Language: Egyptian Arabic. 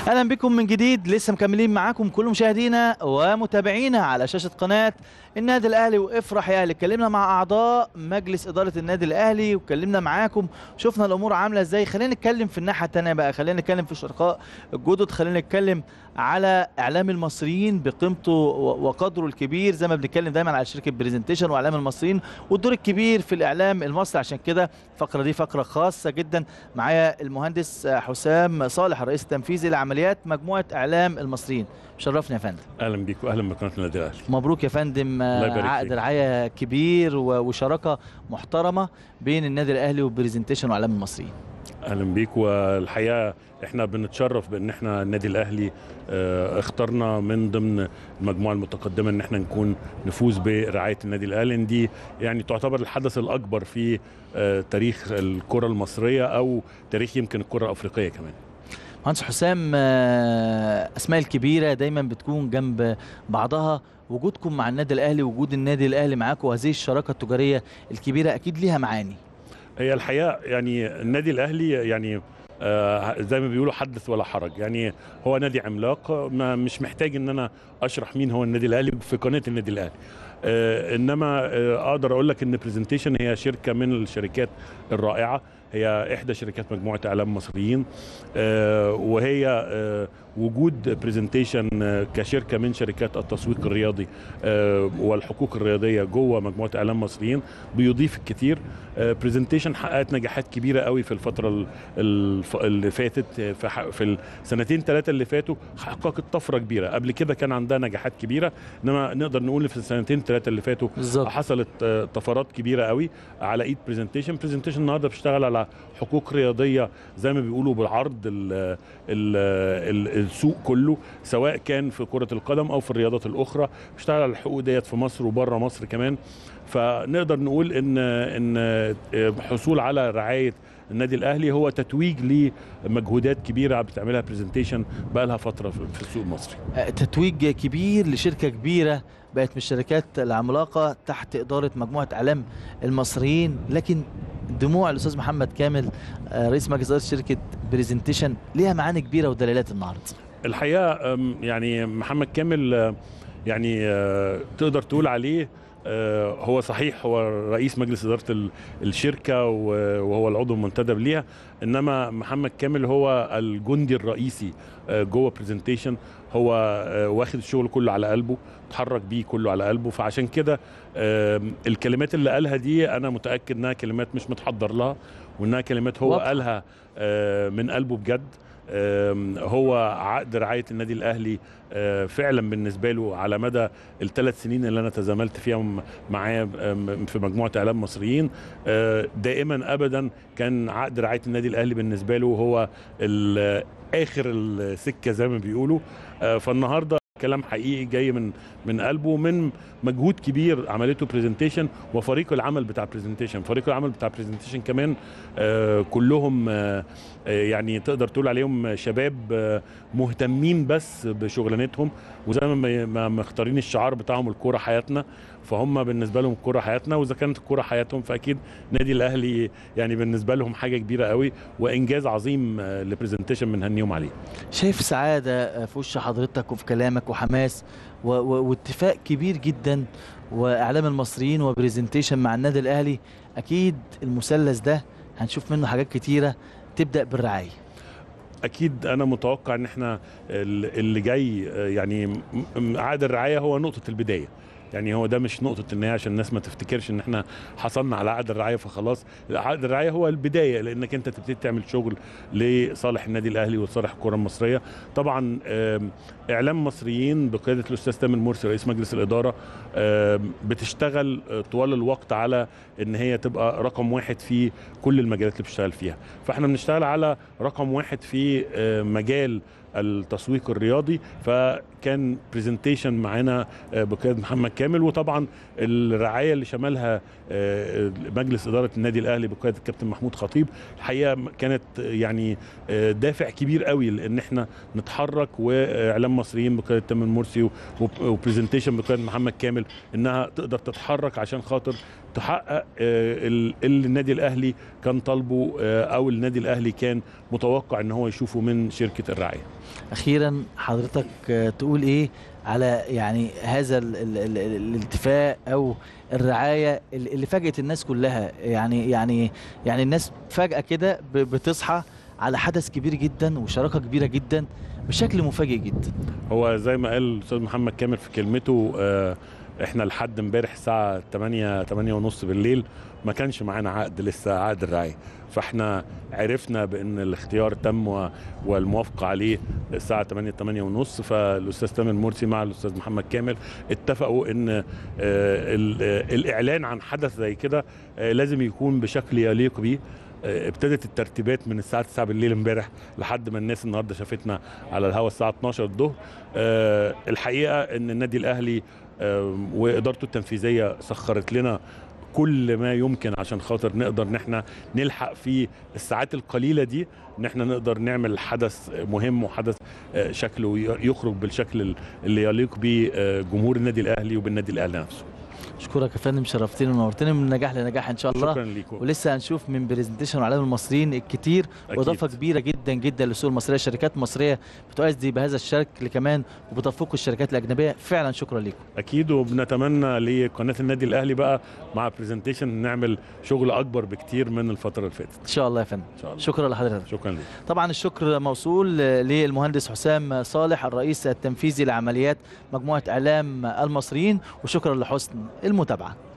اهلا بكم من جديد لسه مكملين معاكم كل مشاهدينا ومتابعينا على شاشه قناه النادي الاهلي وافرح يا اهلي اتكلمنا مع اعضاء مجلس اداره النادي الاهلي واتكلمنا معاكم شفنا الامور عامله ازاي خلينا نتكلم في الناحيه الثانيه بقى خلينا نتكلم في الشركاء الجدد خلينا نتكلم على اعلام المصريين بقيمته و- وقدره الكبير زي ما بنتكلم دايما على شركه بريزنتيشن واعلام المصريين والدور الكبير في الاعلام المصري عشان كده الفقره دي فقره خاصه جدا معايا المهندس حسام صالح الرئيس التنفيذي لعمليات مجموعه اعلام المصريين شرفني يا فندم اهلا بيك واهلا بقناه النادي الاهلي مبروك يا فندم الله يبارك عقد فيك. رعايه كبير و- وشراكه محترمه بين النادي الاهلي وبريزنتيشن واعلام المصريين اهلا بيك والحقيقه احنا بنتشرف بان احنا النادي الاهلي اه، اخترنا من ضمن المجموعه المتقدمه ان احنا نكون نفوز برعايه النادي الاهلي إن دي يعني تعتبر الحدث الاكبر في اه، تاريخ الكره المصريه او تاريخ يمكن الكره الافريقيه كمان مهندس حسام آه، اسماء الكبيره دايما بتكون جنب بعضها وجودكم مع النادي الاهلي وجود النادي الاهلي معاكم وهذه الشراكه التجاريه الكبيره اكيد ليها معاني هي الحقيقه يعني النادي الاهلي يعني آه، زي ما بيقولوا حدث ولا حرج يعني هو نادي عملاق ما مش محتاج ان انا اشرح مين هو النادي الاهلي في قناه النادي الاهلي آه، انما آه، اقدر اقول لك ان برزنتيشن هي شركه من الشركات الرائعه هي احدى شركات مجموعه اعلام مصريين آه، وهي آه، وجود برزنتيشن كشركه من شركات التسويق الرياضي آه، والحقوق الرياضيه جوه مجموعه اعلام مصريين بيضيف الكثير برزنتيشن حققت نجاحات كبيره قوي في الفتره ال- الف- اللي فاتت آه، في ح- في السنتين ثلاثه اللي فاتوا حققت طفره كبيره قبل كده كان عندها نجاحات كبيره انما نقدر نقول في السنتين ثلاثه اللي فاتوا بالظبط حصلت آه، طفرات كبيره قوي على ايد برزنتيشن برزنتيشن النهارده بتشتغل على حقوق رياضيه زي ما بيقولوا بالعرض ال ال ال السوق كله سواء كان في كره القدم او في الرياضات الاخرى بتشتغل على الحقوق ديت في مصر وبره مصر كمان فنقدر نقول ان ان آه، حصول على رعايه النادي الاهلي هو تتويج لمجهودات كبيره بتعملها برزنتيشن بقى لها فتره في في السوق المصري آه، تتويج كبير لشركه كبيره بقت من الشركات العملاقه تحت اداره مجموعه اعلام المصريين لكن دموع الاستاذ محمد كامل آه، رئيس مجلس اداره شركه بريزنتيشن ليها معاني كبيره ودلالات النهارده الحقيقه أم، يعني محمد كامل آه، يعني آه، تقدر تقول عليه آه، هو صحيح هو رئيس مجلس اداره ال- الشركه و- وهو العضو المنتدب ليها انما محمد كامل هو الجندي الرئيسي آه، جوه برزنتيشن هو آه، واخد الشغل كله على قلبه اتحرك بيه كله على قلبه فعشان كده آم، الكلمات اللي قالها دي انا متاكد انها كلمات مش متحضر لها وانها كلمات هو واضحة. قالها آه، من قلبه بجد آم، هو عقد رعايه النادي الاهلي آه، فعلا بالنسبه له على مدى الثلاث سنين اللي انا تزاملت فيهم معاه آم، في مجموعه اعلام مصريين آه، دائما ابدا كان عقد رعايه النادي الاهلي بالنسبه له هو ال- اخر السكه زي ما بيقولوا آه، فالنهارده كلام حقيقي جاي من من قلبه من مجهود كبير عملته برزنتيشن وفريق العمل بتاع برزنتيشن فريق العمل بتاع برزنتيشن كمان آه، كلهم آه، آه، يعني تقدر تقول عليهم شباب آه، مهتمين بس بشغلانتهم وزي ما ما مختارين الشعار بتاعهم الكوره حياتنا فهم بالنسبه لهم الكوره حياتنا واذا كانت الكوره حياتهم فاكيد نادي الاهلي يعني بالنسبه لهم حاجه كبيره قوي وانجاز عظيم آه، لبرزنتيشن بنهنيهم عليه شايف سعادة في وش حضرتك وفي كلامك وحماس و- و- واتفاق كبير جدا وإعلام المصريين وبريزنتيشن مع النادي الأهلي أكيد المثلث ده هنشوف منه حاجات كتيرة تبدأ بالرعاية اكيد انا متوقع ان احنا ال- اللي جاي آه، يعني م- م- عقد الرعايه هو نقطه البدايه يعني هو ده مش نقطة النهاية عشان الناس ما تفتكرش ان احنا حصلنا على عقد الرعاية فخلاص عقد الرعاية هو البداية لانك انت تبتدي تعمل شغل لصالح النادي الاهلي وصالح الكرة المصرية طبعا آم، اعلام مصريين بقيادة الاستاذ تامر مرسي رئيس مجلس الادارة آم، بتشتغل آه، طوال الوقت على ان هي تبقى رقم واحد في كل المجالات اللي بتشتغل فيها فاحنا بنشتغل على رقم واحد في آه، مجال التسويق الرياضي فكان برزنتيشن معانا آه، بقياده محمد كامل وطبعا الرعايه اللي شملها آه، مجلس اداره النادي الاهلي بقياده الكابتن محمود خطيب الحقيقه كانت آه، يعني آه، دافع كبير قوي لان احنا نتحرك واعلام مصريين بقياده تامر مرسي وبرزنتيشن بقياده محمد كامل انها تقدر تتحرك عشان خاطر تحقق آه، ال- اللي النادي الاهلي كان طالبه آه، او النادي الاهلي كان متوقع ان هو يشوفه من شركه الرعايه اخيرا حضرتك آه، تقول ايه على يعني هذا ال ال ال الاتفاق او الرعايه ال- اللي فاجئت الناس كلها يعني يعني يعني الناس فجاه كده ب- بتصحى على حدث كبير جدا وشراكه كبيره جدا بشكل مفاجئ جدا هو زي ما قال الاستاذ محمد كامل في كلمته آه، احنا لحد امبارح الساعه 8 8 ونص بالليل ما كانش معانا عقد لسه عقد الرعايه فاحنا عرفنا بان الاختيار تم و- والموافقه عليه الساعه 8 8 ونص فالاستاذ تامر مرسي مع الاستاذ محمد كامل اتفقوا ان آه، ال- آه، الاعلان عن حدث زي كده آه، لازم يكون بشكل يليق بيه آه، ابتدت الترتيبات من الساعه 9 بالليل امبارح لحد ما الناس النهارده شافتنا على الهواء الساعه 12 الظهر آه، الحقيقه ان النادي الاهلي آه، وادارته التنفيذيه سخرت لنا كل ما يمكن عشان خاطر نقدر ان احنا نلحق في الساعات القليله دي ان احنا نقدر نعمل حدث مهم وحدث آه، شكله ي- يخرج بالشكل اللي يليق بيه آه، جمهور النادي الاهلي وبالنادي الاهلي نفسه اشكرك يا فندم شرفتني ونورتني من نجاح لنجاح ان شاء الله شكرا ليكم ولسه هنشوف من برزنتيشن وعلام المصريين الكتير أكيد. واضافه كبيره جدا جدا للسوق المصريه شركات مصريه بتؤدي بهذا الشكل كمان وبتفوق الشركات الاجنبيه فعلا شكرا لكم اكيد وبنتمنى لقناه النادي الاهلي بقى مع برزنتيشن نعمل شغل اكبر بكتير من الفتره اللي فاتت ان شاء الله يا فندم ان شاء الله شكرا لحضرتك شكرا ليك طبعا الشكر موصول للمهندس حسام صالح الرئيس التنفيذي لعمليات مجموعه اعلام المصريين وشكرا لحسن المتابعه